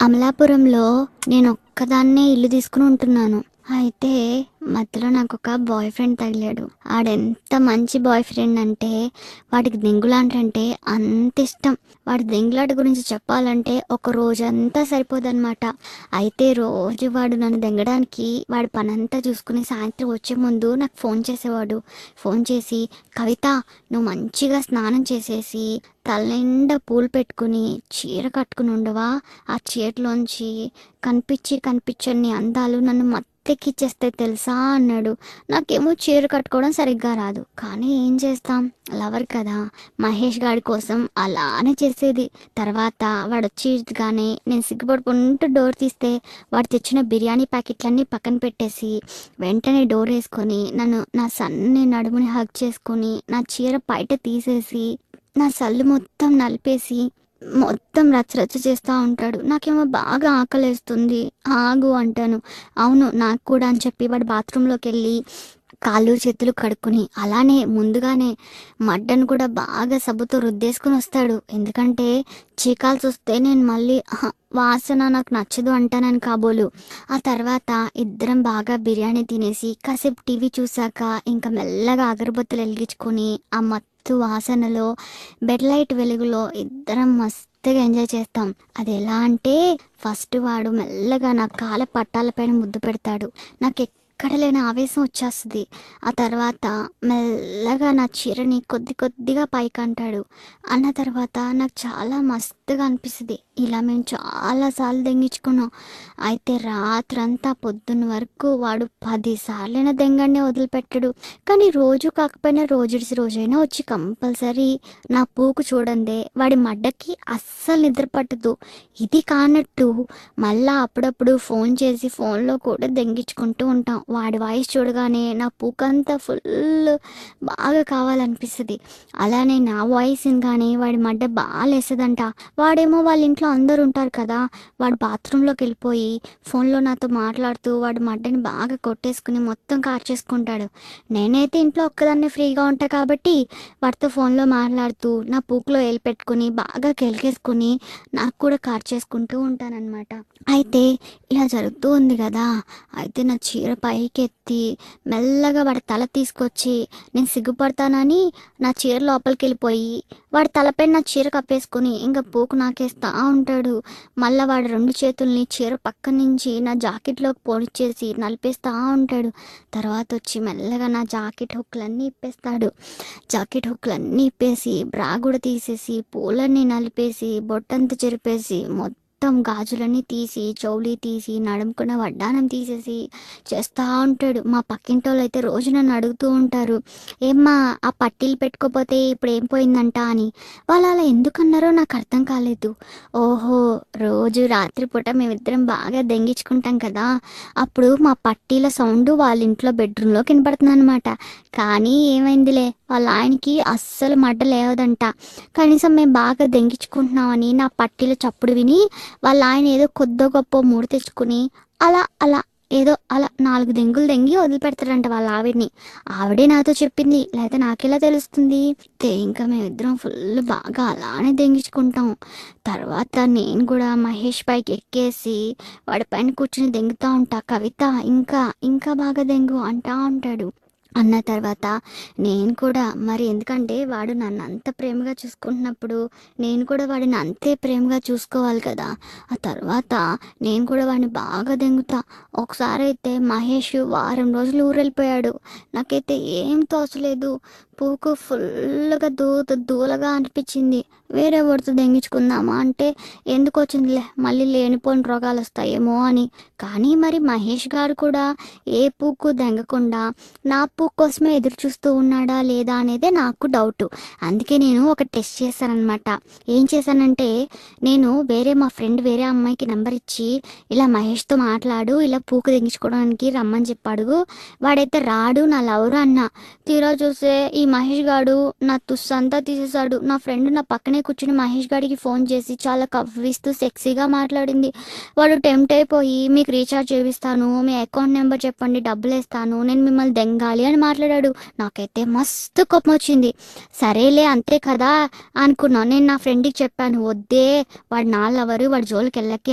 అమలాపురంలో నేను ఒక్కదాన్నే ఇల్లు తీసుకుని ఉంటున్నాను అయితే మధ్యలో నాకు ఒక బాయ్ ఫ్రెండ్ తగిలాడు ఆడెంత మంచి బాయ్ ఫ్రెండ్ అంటే వాడికి దెంగులాంట అంటే అంత ఇష్టం వాడి దెంగులాట గురించి చెప్పాలంటే ఒక రోజంతా సరిపోదన్నమాట అయితే రోజు వాడు నన్ను దెంగడానికి వాడి పనంతా చూసుకుని సాయంత్రం వచ్చే ముందు నాకు ఫోన్ చేసేవాడు ఫోన్ చేసి కవిత నువ్వు మంచిగా స్నానం చేసేసి తల నిండా పూలు పెట్టుకుని చీర కట్టుకుని ఉండవా ఆ చీరలోంచి కనిపించి కనిపించని అందాలు నన్ను మత్తెక్కిచ్చేస్తే తెలుసా అన్నాడు నాకేమో చీర కట్టుకోవడం సరిగ్గా రాదు కానీ ఏం చేస్తాం లవర్ కదా మహేష్ గాడి కోసం అలానే చేసేది తర్వాత వాడు వచ్చేదిగానే నేను సిగ్గుపడుకుంటూ డోర్ తీస్తే వాడు తెచ్చిన బిర్యానీ ప్యాకెట్లన్నీ పక్కన పెట్టేసి వెంటనే డోర్ వేసుకొని నన్ను నా సన్ని నడుముని హగ్ చేసుకొని నా చీర బయట తీసేసి నా సల్లు మొత్తం నలిపేసి మొత్తం రచ్చ రచ్చ చేస్తూ ఉంటాడు నాకేమో బాగా ఆకలేస్తుంది ఆగు అంటాను అవును నాకు కూడా అని చెప్పి వాడు బాత్రూంలోకి వెళ్ళి కాళ్ళు చేతులు కడుక్కుని అలానే ముందుగానే మడ్డను కూడా బాగా సబ్బుతో రుద్దేసుకుని వస్తాడు ఎందుకంటే చీకాల్సి వస్తే నేను మళ్ళీ "ఆహా, వాసన నాకు నచ్చదు అంటానని కాబోలు ఆ తర్వాత ఇద్దరం బాగా బిర్యానీ తినేసి కాసేపు టీవీ చూసాక ఇంకా మెల్లగా అగరబత్తులు వెలిగించుకొని ఆ మత్తు వాసనలో బెడ్ లైట్ వెలుగులో ఇద్దరం మస్తుగా ఎంజాయ్ చేస్తాం అది ఎలా అంటే ఫస్ట్ వాడు మెల్లగా నా కాళ్ళ పట్టాలపైన ముద్దు పెడతాడు నాకు ఎక్కడ లేని ఆవేశం వచ్చేస్తుంది ఆ తర్వాత మెల్లగా నా చీరని కొద్ది కొద్దిగా పైకి అంటాడు అన్న తర్వాత నాకు చాలా మస్తుగా అనిపిస్తుంది ఇలా మేము చాలాసార్లు దెంగించుకున్నాం అయితే రాత్రంతా పొద్దున్న వరకు వాడు పదిసార్లైనా దెంగండి వదిలిపెట్టాడు కానీ రోజు కాకపోయినా రోజుడిసి రోజైనా వచ్చి కంపల్సరీ నా పూకు చూడందే వాడి మడ్డకి అస్సలు నిద్ర పట్టదు ఇది కానట్టు మళ్ళా అప్పుడప్పుడు ఫోన్ చేసి ఫోన్లో కూడా దెంగించుకుంటూ ఉంటాం వాడి వాయిస్ చూడగానే నా పూకంతా ఫుల్ బాగా కావాలనిపిస్తుంది అలానే నా వాయిస్ కానీ వాడి మడ్డ బాగా లేస్తుందంట వాడేమో వాళ్ళ ఇంట్లో అందరు ఉంటారు కదా వాడు బాత్రూంలోకి వెళ్ళిపోయి ఫోన్లో నాతో మాట్లాడుతూ వాడి మడ్డని బాగా కొట్టేసుకుని మొత్తం కార్చేసుకుంటాడు నేనైతే ఇంట్లో ఒక్కదాన్నే ఫ్రీగా ఉంటా కాబట్టి వాడితో ఫోన్లో మాట్లాడుతూ నా పూకులో వేలు పెట్టుకుని బాగా కెలికేసుకుని నాకు కూడా కార్ చేసుకుంటూ ఉంటానన్నమాట అయితే ఇలా జరుగుతూ ఉంది కదా అయితే నా చీర పైకి ఎత్తి మెల్లగా వాడి తల తీసుకొచ్చి నేను సిగ్గుపడతానని నా చీర లోపలికి వెళ్ళిపోయి వాడి తలపై నా చీర కప్పేసుకుని ఇంకా పూకు నాకేస్తా ఉంటాడు మళ్ళా వాడు రెండు చేతుల్ని చీర పక్క నుంచి నా జాకెట్లోకి పొడిచేసి నలిపేస్తా ఉంటాడు తర్వాత వచ్చి మెల్లగా నా జాకెట్ హుక్లన్నీ ఇప్పేస్తాడు జాకెట్ హుక్లన్నీ ఇప్పేసి బ్రా కూడా తీసేసి పూలన్నీ నలిపేసి బొట్టంతా చెరిపేసి మొత్తం గాజులన్నీ తీసి చౌలి తీసి నడుముకున్న వడ్డానం తీసేసి చేస్తూ ఉంటాడు మా పక్కింటి వాళ్ళు అయితే రోజు నన్ను అడుగుతూ ఉంటారు ఏమ్మా ఆ పట్టీలు పెట్టుకోపోతే ఇప్పుడు ఏం పోయిందంట అని వాళ్ళు అలా ఎందుకన్నారో నాకు అర్థం కాలేదు ఓహో రోజు రాత్రిపూట మేమిద్దరం బాగా దెంగించుకుంటాం కదా అప్పుడు మా పట్టీల సౌండ్ వాళ్ళ ఇంట్లో బెడ్రూమ్లో వినపడుతుంది అనమాట కానీ ఏమైందిలే వాళ్ళ ఆయనకి అస్సలు మడ్డ లేవదంట కనీసం మేము బాగా దెంగించుకుంటున్నామని నా పట్టీల చప్పుడు విని వాళ్ళ ఆయన ఏదో కొద్దో గొప్ప మూడు తెచ్చుకుని అలా అలా ఏదో అలా నాలుగు దెంగులు దెంగి వదిలిపెడతాడంట వాళ్ళ ఆవిడ్ని ఆవిడే నాతో చెప్పింది లేకపోతే నాకెలా తెలుస్తుంది అయితే ఇంకా మేమిద్దరం ఫుల్ బాగా అలానే దెంగించుకుంటాం తర్వాత నేను కూడా మహేష్ పైకి ఎక్కేసి వాడి పైన కూర్చుని దెంగుతూ ఉంటా కవిత ఇంకా ఇంకా బాగా దెంగు అంటా ఉంటాడు అన్న తర్వాత నేను కూడా మరి ఎందుకంటే వాడు నన్ను అంత ప్రేమగా చూసుకుంటున్నప్పుడు నేను కూడా వాడిని అంతే ప్రేమగా చూసుకోవాలి కదా ఆ తర్వాత నేను కూడా వాడిని బాగా దెంగుతా ఒకసారి అయితే మహేష్ వారం రోజులు ఊరెళ్ళిపోయాడు నాకైతే ఏం తోచలేదు పూకు ఫుల్గా దూ దూలగా అనిపించింది వేరే వాడితో దెంగించుకుందామా అంటే ఎందుకు వచ్చిందిలే మళ్ళీ లేనిపోని రోగాలు వస్తాయేమో అని కానీ మరి మహేష్ గారు కూడా ఏ పూకు దెంగకుండా నా పూ కోసమే ఎదురు చూస్తూ ఉన్నాడా లేదా అనేదే నాకు డౌట్ అందుకే నేను ఒక టెస్ట్ చేశానన్నమాట ఏం చేశానంటే నేను వేరే మా ఫ్రెండ్ వేరే అమ్మాయికి నెంబర్ ఇచ్చి ఇలా మహేష్తో మాట్లాడు ఇలా పూకు తెగించుకోవడానికి రమ్మని చెప్పాడు వాడైతే రాడు నా లవరు అన్న తీరా చూస్తే ఈ మహేష్ గాడు నా తుస్సు అంతా తీసేశాడు నా ఫ్రెండ్ నా పక్కనే కూర్చుని మహేష్ గాడికి ఫోన్ చేసి చాలా కవ్విస్తూ సెక్సీగా మాట్లాడింది వాడు టెంప్ట్ అయిపోయి మీకు రీఛార్జ్ చేపిస్తాను మీ అకౌంట్ నెంబర్ చెప్పండి డబ్బులు వేస్తాను నేను మిమ్మల్ని దెంగాలి అని మాట్లాడాడు నాకైతే మస్తు కోపం వచ్చింది సరేలే అంతే కదా అనుకున్నా నేను నా ఫ్రెండ్కి చెప్పాను వద్దే వాడు నా లవరు వాడి జోలికి వెళ్ళకే అని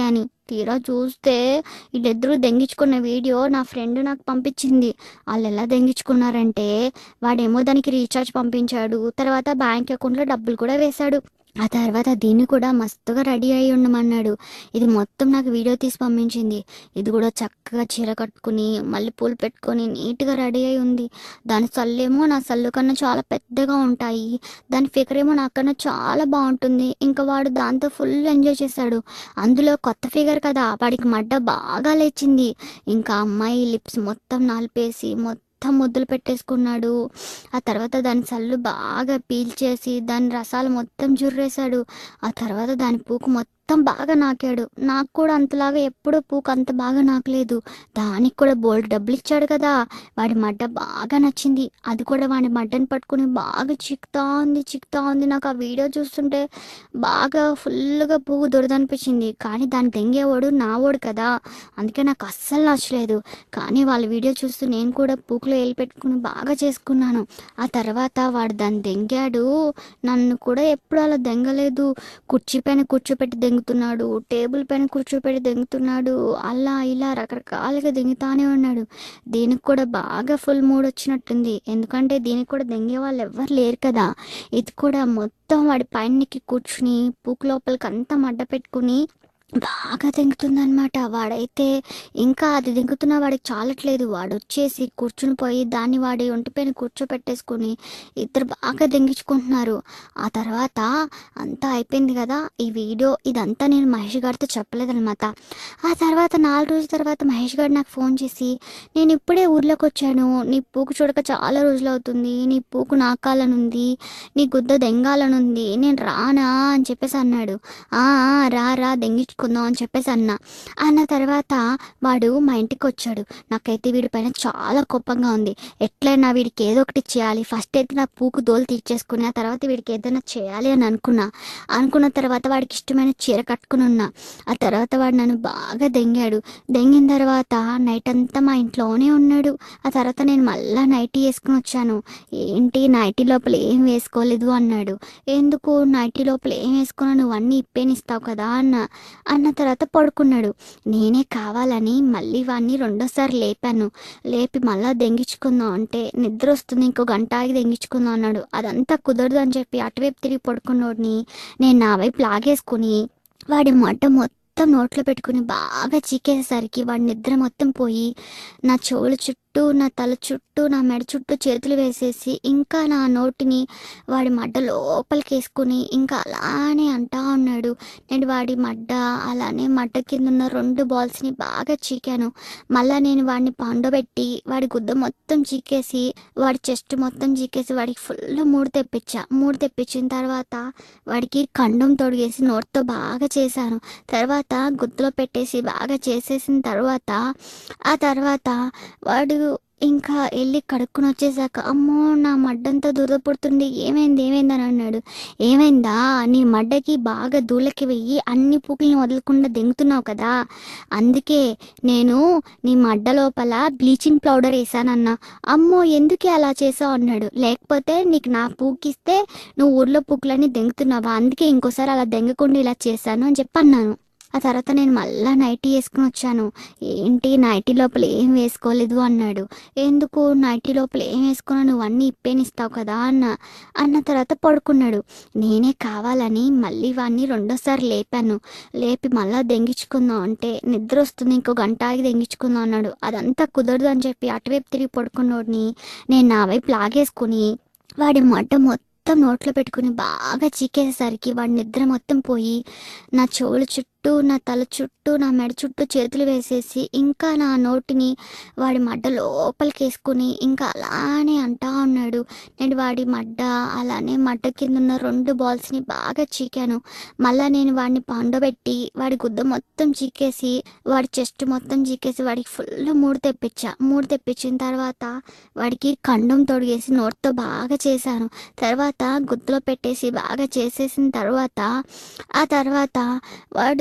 తీరా చూస్తే వీళ్ళిద్దరూ దెంగించుకున్న వీడియో నా ఫ్రెండ్ నాకు పంపించింది వాళ్ళు ఎలా దెంగించుకున్నారంటే వాడేమో దానికి రీఛార్జ్ పంపించాడు తర్వాత బ్యాంక్ అకౌంట్లో డబ్బులు కూడా వేశాడు ఆ తర్వాత దీన్ని కూడా మస్తుగా రెడీ అయి ఉండమన్నాడు ఇది మొత్తం నాకు వీడియో తీసి పంపించింది ఇది కూడా చక్కగా చీర కట్టుకుని మళ్ళీ పూలు పెట్టుకొని నీట్గా రెడీ అయి ఉంది దాని సల్లేమో నా సల్లు కన్నా చాలా పెద్దగా ఉంటాయి దాని ఫిగర్ ఏమో నాకన్నా చాలా బాగుంటుంది ఇంకా వాడు దాంతో ఫుల్ ఎంజాయ్ చేశాడు అందులో కొత్త ఫిగర్ కదా వాడికి మడ్డ బాగా లేచింది ఇంకా అమ్మాయి లిప్స్ మొత్తం నాలిపేసి మొత్తం ముద్దులు పెట్టేసుకున్నాడు ఆ తర్వాత దాని సల్లు బాగా పీల్చేసి దాని రసాలు మొత్తం జుర్రేశాడు ఆ తర్వాత దాని పూకు మొత్తం బాగా నాకాడు నాకు కూడా అంతలాగా ఎప్పుడూ పూకు అంత బాగా నాకలేదు దానికి కూడా బోల్డ్ డబ్బులు ఇచ్చాడు కదా వాడి మడ్డ బాగా నచ్చింది అది కూడా వాడి మడ్డని పట్టుకుని బాగా చిక్తా ఉంది చిక్తా ఉంది నాకు ఆ వీడియో చూస్తుంటే బాగా ఫుల్గా పువ్వు దురదనిపించింది కానీ దాన్ని దెంగేవాడు నావాడు కదా అందుకే నాకు అస్సలు నచ్చలేదు కానీ వాళ్ళ వీడియో చూస్తూ నేను కూడా పూకులో వేలు పెట్టుకుని బాగా చేసుకున్నాను ఆ తర్వాత వాడు దాన్ని దెంగాడు నన్ను కూడా ఎప్పుడు అలా దెంగలేదు కుర్చీ పైన కూర్చోపెట్టి దెంగుతున్నాడు టేబుల్ పైన కూర్చోపెట్టి దెంగుతున్నాడు అలా ఇలా రకరకాలుగా దెంగుతానే ఉన్నాడు దీనికి కూడా బాగా ఫుల్ మూడ్ వచ్చినట్టుంది ఎందుకంటే దీనికి కూడా దెంగే వాళ్ళు ఎవ్వరు లేరు కదా ఇది కూడా మొత్తం వాడి పైనకి కూర్చుని పూకు లోపలికి అంతా మడ్డ పెట్టుకుని బాగా దెంగుతుందనమాట వాడైతే ఇంకా అది దెంగుతున్న వాడికి చాలట్లేదు వాడు వచ్చేసి కూర్చుని పోయి దాన్ని వాడి ఒంటిపైన కూర్చోపెట్టేసుకుని ఇద్దరు బాగా దెంగించుకుంటున్నారు ఆ తర్వాత అంతా అయిపోయింది కదా ఈ వీడియో ఇదంతా నేను మహేష్ గారితో చెప్పలేదన్నమాట ఆ తర్వాత నాలుగు రోజుల తర్వాత మహేష్ గారు నాకు ఫోన్ చేసి నేను ఇప్పుడే ఊర్లోకి వచ్చాను నీ పూకు చూడక చాలా రోజులు అవుతుంది నీ పూకు నాకాలనుంది నీ గుద్ద దెంగాలనుంది నేను రానా అని చెప్పేసి అన్నాడు "ఆ, ఆ, రా రా దెంగించుకుందాం అని చెప్పేసి అన్నా అన్న తర్వాత వాడు మా ఇంటికి వచ్చాడు నాకైతే వీడి పైన చాలా కోపంగా ఉంది ఎట్లయినా వీడికి ఏదో ఒకటి చేయాలి ఫస్ట్ అయితే నా పూకు దోలు తీర్చేసుకుని ఆ తర్వాత వీడికి ఏదైనా చేయాలి అని అనుకున్నా అనుకున్న తర్వాత వాడికి ఇష్టమైన చీర కట్టుకుని ఉన్నా ఆ తర్వాత వాడు నన్ను బాగా దెంగాడు దెంగిన తర్వాత నైట్ అంతా మా ఇంట్లోనే ఉన్నాడు ఆ తర్వాత నేను మళ్ళా నైటీ వేసుకుని వచ్చాను ఏంటి నైటీ లోపల ఏం వేసుకోలేదు అన్నాడు ఎందుకు నైటీ లోపల ఏం వేసుకున్నా నువ్వు అన్నీ ఇప్పేనిస్తావు కదా అన్న అన్న తర్వాత పడుకున్నాడు నేనే కావాలని మళ్ళీ వాడిని రెండోసారి లేపాను లేపి మళ్ళా దెంగించుకుందాం అంటే నిద్ర వస్తుంది ఇంకో గంట ఆగి దెంగించుకుందాం అన్నాడు అదంతా కుదరదు అని చెప్పి అటువైపు తిరిగి పడుకున్నోడిని నేను నా వైపు లాగేసుకుని వాడి మొట్ట మొత్తం నోట్లో పెట్టుకుని బాగా చీకేసరికి వాడి నిద్ర మొత్తం పోయి నా చెవుల చుట్టూ నా తల చుట్టూ నా మెడ చుట్టూ చేతులు వేసేసి ఇంకా నా నోటిని వాడి మడ్డ లోపలికి వేసుకుని ఇంకా అలానే అంటా ఉన్నాడు నేను వాడి మడ్డ అలానే మడ్డ కింద ఉన్న రెండు బాల్స్ని బాగా చీకాను మళ్ళా నేను వాడిని పండబెట్టి వాడి గుద్ద మొత్తం చీకేసి వాడి చెస్ట్ మొత్తం చీకేసి వాడికి ఫుల్ మూడు తెప్పించా మూడు తెప్పించిన తర్వాత వాడికి కండం తొడిగేసి నోటితో బాగా చేశాను తర్వాత గుద్దులో పెట్టేసి బాగా చేసేసిన తర్వాత ఆ తర్వాత వాడు ఇంకా వెళ్ళి కడుక్కుని వచ్చేసాక అమ్మో నా మడ్డంతా దురద పుడుతుంది ఏమైంది ఏమైంది అని అన్నాడు ఏమైందా నీ మడ్డకి బాగా దూలకి వెయ్యి అన్ని పూకుల్ని వదలకుండా దెంగుతున్నావు కదా అందుకే నేను నీ మడ్డ లోపల బ్లీచింగ్ పౌడర్ వేసానన్నా అమ్మో ఎందుకే అలా చేసావు అన్నాడు లేకపోతే నీకు నా పూకిస్తే నువ్వు ఊర్లో పూకులన్నీ దెంగుతున్నావా అందుకే ఇంకోసారి అలా దెంగకుండా ఇలా చేశాను అని చెప్పి అన్నాను ఆ తర్వాత నేను మళ్ళా నైటీ వేసుకుని వచ్చాను ఏంటి నైటీ లోపల ఏం వేసుకోలేదు అన్నాడు ఎందుకు నైటీ లోపల ఏం వేసుకున్నా నువ్వు అన్నీ ఇప్పేనిస్తావు కదా అన్న అన్న తర్వాత పడుకున్నాడు నేనే కావాలని మళ్ళీ వాడిని రెండోసారి లేపాను లేపి మళ్ళా దెంగించుకుందాం అంటే నిద్ర వస్తుంది ఇంకో గంట ఆగి దెంగించుకుందాం అన్నాడు అదంతా కుదరదు అని చెప్పి అటువైపు తిరిగి పడుకున్నోడిని నేను నా వైపు లాగేసుకుని వాడి మొట్ట మొత్తం నోట్లో పెట్టుకుని బాగా చీకేసరికి వాడి నిద్ర మొత్తం పోయి నా చెవుల చుట్టూ నా తల చుట్టూ నా మెడ చుట్టూ చేతులు వేసేసి ఇంకా నా నోటిని వాడి మడ్డ లోపలికి వేసుకుని ఇంకా అలానే అంటా ఉన్నాడు నేను వాడి మడ్డ అలానే మడ్డ కింద ఉన్న రెండు బాల్స్ని బాగా చీకాను మళ్ళా నేను వాడిని పండబెట్టి వాడి గుద్ద మొత్తం చీకేసి వాడి చెస్ట్ మొత్తం చీకేసి వాడికి ఫుల్ మూడు తెప్పించా మూడు తెప్పించిన తర్వాత వాడికి కండం తొడిగేసి నోటితో బాగా చేశాను తర్వాత గుద్దులో పెట్టేసి బాగా చేసేసిన తర్వాత ఆ తర్వాత వాడు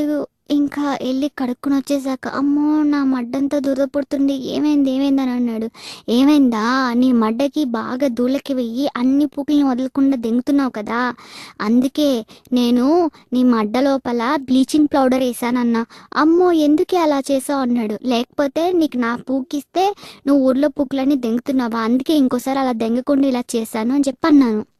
ఇంకా వెళ్ళి కడుక్కుని వచ్చేసాక అమ్మో నా మడ్డంతా దురద పుడుతుంది ఏమైంది ఏమైంది అని అన్నాడు ఏమైందా నీ మడ్డకి బాగా దూలకి వెయ్యి అన్ని పూకుల్ని వదలకుండా దెంగుతున్నావు కదా అందుకే నేను నీ మడ్డ లోపల బ్లీచింగ్ పౌడర్ వేసానన్నా అమ్మో ఎందుకే అలా చేసావు అన్నాడు లేకపోతే నీకు నా పూకిస్తే నువ్వు ఊర్లో పూకులన్నీ దెంగుతున్నావా అందుకే ఇంకోసారి అలా దెంగకుండా ఇలా చేశాను అని చెప్పి అన్నాను